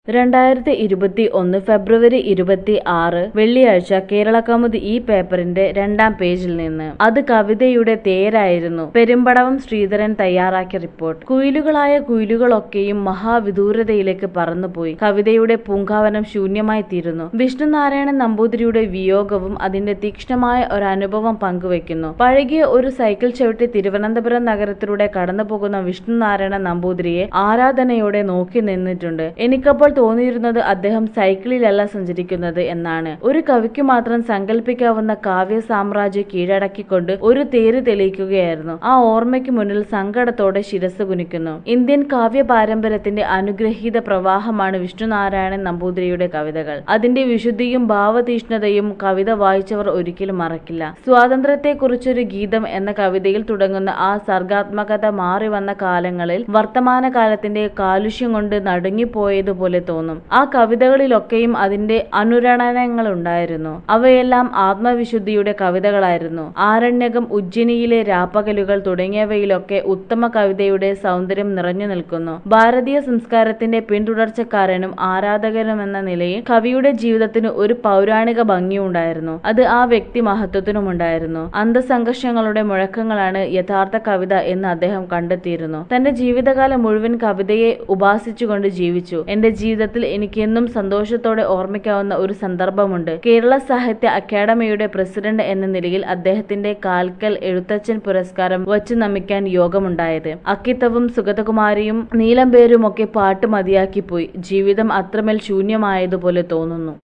രണ്ടായിരത്തി ഇരുപത്തി ഒന്ന് ഫെബ്രുവരി ഇരുപത്തി ആറ് വെള്ളിയാഴ്ച കേരളകൗമുദി ഈ പേപ്പറിന്റെ രണ്ടാം പേജിൽ നിന്ന് അത് കവിതയുടെ തേരായിരുന്നു പെരുമ്പടവം ശ്രീധരൻ തയ്യാറാക്കിയ റിപ്പോർട്ട് കുയിലുകളായ കുയിലുകളൊക്കെയും മഹാവിദൂരതയിലേക്ക് പറന്നുപോയി കവിതയുടെ പൂങ്കാവനം ശൂന്യമായി തീരുന്നു വിഷ്ണുനാരായണൻ നമ്പൂതിരിയുടെ വിയോഗവും അതിന്റെ തീക്ഷ്ണമായ ഒരു അനുഭവം പങ്കുവെക്കുന്നു പഴകിയ ഒരു സൈക്കിൾ ചവിട്ടി തിരുവനന്തപുരം നഗരത്തിലൂടെ കടന്നുപോകുന്ന വിഷ്ണുനാരായണൻ നമ്പൂതിരിയെ ആരാധനയോടെ നോക്കി നിന്നിട്ടുണ്ട് എനിക്കപ്പോൾ തോന്നിയിരുന്നത് അദ്ദേഹം സൈക്കിളിലല്ല സഞ്ചരിക്കുന്നത് എന്നാണ് ഒരു കവിക്ക് മാത്രം സങ്കല്പിക്കാവുന്ന കാവ്യ സാമ്രാജ്യം കീഴടക്കിക്കൊണ്ട് ഒരു തേര് തെളിയിക്കുകയായിരുന്നു ആ ഓർമ്മയ്ക്ക് മുന്നിൽ സങ്കടത്തോടെ ശിരസ് കുനിക്കുന്നു ഇന്ത്യൻ കാവ്യ പാരമ്പര്യത്തിന്റെ അനുഗ്രഹീത പ്രവാഹമാണ് വിഷ്ണുനാരായണൻ നമ്പൂതിരിയുടെ കവിതകൾ അതിന്റെ വിശുദ്ധിയും ഭാവതീഷ്ണതയും കവിത വായിച്ചവർ ഒരിക്കലും മറക്കില്ല സ്വാതന്ത്ര്യത്തെക്കുറിച്ചൊരു ഗീതം എന്ന കവിതയിൽ തുടങ്ങുന്ന ആ സർഗാത്മകത മാറി വന്ന കാലങ്ങളിൽ വർത്തമാനകാലത്തിന്റെ കാലുഷ്യം കൊണ്ട് നടുങ്ങിപ്പോയതുപോലെ തോന്നും ആ കവിതകളിലൊക്കെയും അതിന്റെ അനുരണനങ്ങളുണ്ടായിരുന്നു അവയെല്ലാം ആത്മവിശുദ്ധിയുടെ കവിതകളായിരുന്നു ആരണ്യകം ഉജ്ജയിനിയിലെ രാപ്പകലുകൾ തുടങ്ങിയവയിലൊക്കെ ഉത്തമ കവിതയുടെ സൗന്ദര്യം നിറഞ്ഞു നിൽക്കുന്നു ഭാരതീയ സംസ്കാരത്തിന്റെ പിന്തുടർച്ചക്കാരനും ആരാധകനുമെന്ന നിലയിൽ കവിയുടെ ജീവിതത്തിന് ഒരു പൗരാണിക ഭംഗിയുണ്ടായിരുന്നു അത് ആ വ്യക്തി മഹത്വത്തിനുമുണ്ടായിരുന്നു അന്തസംഘർഷങ്ങളുടെ മുഴക്കങ്ങളാണ് യഥാർത്ഥ കവിത എന്ന് അദ്ദേഹം കണ്ടെത്തിയിരുന്നു തന്റെ ജീവിതകാലം മുഴുവൻ കവിതയെ ഉപാസിച്ചുകൊണ്ട് ജീവിച്ചു എന്റെ ജീവിതത്തിൽ എനിക്ക് എന്നും സന്തോഷത്തോടെ ഓർമ്മിക്കാവുന്ന ഒരു സന്ദർഭമുണ്ട് കേരള സാഹിത്യ അക്കാദമിയുടെ പ്രസിഡന്റ് എന്ന നിലയിൽ അദ്ദേഹത്തിന്റെ കാൽക്കൽ എഴുത്തച്ഛൻ പുരസ്കാരം വച്ചു നമിക്കാൻ യോഗമുണ്ടായത് അക്കിത്തവും സുഗതകുമാരിയും നീലംപേരുമൊക്കെ പാട്ട് മതിയാക്കിപ്പോയി ജീവിതം അത്രമേൽ ശൂന്യമായതുപോലെ തോന്നുന്നു